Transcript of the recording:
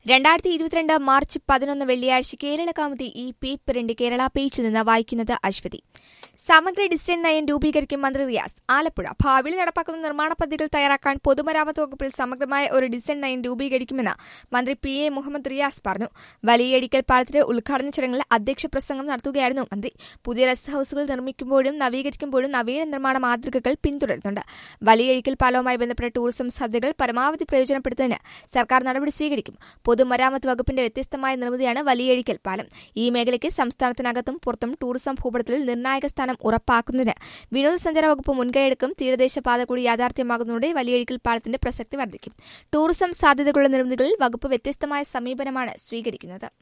രണ്ടായിരത്തി ഇരുപത്തിരണ്ട് മാർച്ച് പതിനൊന്ന് വെള്ളിയാഴ്ച കേരള കൗമുദി ഈ പേപ്പറിന്റെ കേരള പേജിൽ നിന്ന് വായിക്കുന്നത് അശ്വതി സമഗ്ര ഡിസൈൻ നയം രൂപീകരിക്കും മന്ത്രി റിയാസ് ആലപ്പുഴ ഭാവിയിൽ നടപ്പാക്കുന്ന നിർമ്മാണ പദ്ധതികൾ തയ്യാറാക്കാൻ പൊതുമരാമത്ത് വകുപ്പിൽ സമഗ്രമായ ഒരു ഡിസൈൻ നയം രൂപീകരിക്കുമെന്ന് മന്ത്രി പി എ മുഹമ്മദ് റിയാസ് പറഞ്ഞു വലിയടിക്കൽ പാലത്തിന്റെ ഉദ്ഘാടന ചടങ്ങിൽ അധ്യക്ഷ പ്രസംഗം നടത്തുകയായിരുന്നു മന്ത്രി പുതിയ റെസ്റ്റ് ഹൌസുകൾ നിർമ്മിക്കുമ്പോഴും നവീകരിക്കുമ്പോഴും നവീന നിർമ്മാണ മാതൃകകൾ പിന്തുടരുന്നുണ്ട് വലിയഴിക്കൽ പാലവുമായി ബന്ധപ്പെട്ട ടൂറിസം സാധ്യതകൾ പരമാവധി പ്രയോജനപ്പെടുത്തുന്നതിന് സർക്കാർ നടപടി സ്വീകരിക്കും പൊതുമരാമത്ത് വകുപ്പിന്റെ വ്യത്യസ്തമായ നിർമ്മിതിയാണ് വലിയഴിക്കൽ പാലം ഈ മേഖലയ്ക്ക് സംസ്ഥാനത്തിനകത്തും പുറത്തും ടൂറിസം ഭൂപടത്തിൽ നിർണായക സ്ഥാനം ഉറപ്പാക്കുന്നതിന് വിനോദസഞ്ചാര വകുപ്പ് മുൻകൈയെടുക്കും തീരദേശ പാത കൂടി യാഥാർത്ഥ്യമാകുന്നതോടെ വലിയഴിക്കൽ പാലത്തിന്റെ പ്രസക്തി വർദ്ധിക്കും ടൂറിസം സാധ്യതകളുള്ള നിർമ്മിതികളിൽ വകുപ്പ് വ്യത്യസ്തമായ സമീപനമാണ് സ്വീകരിക്കുന്നത്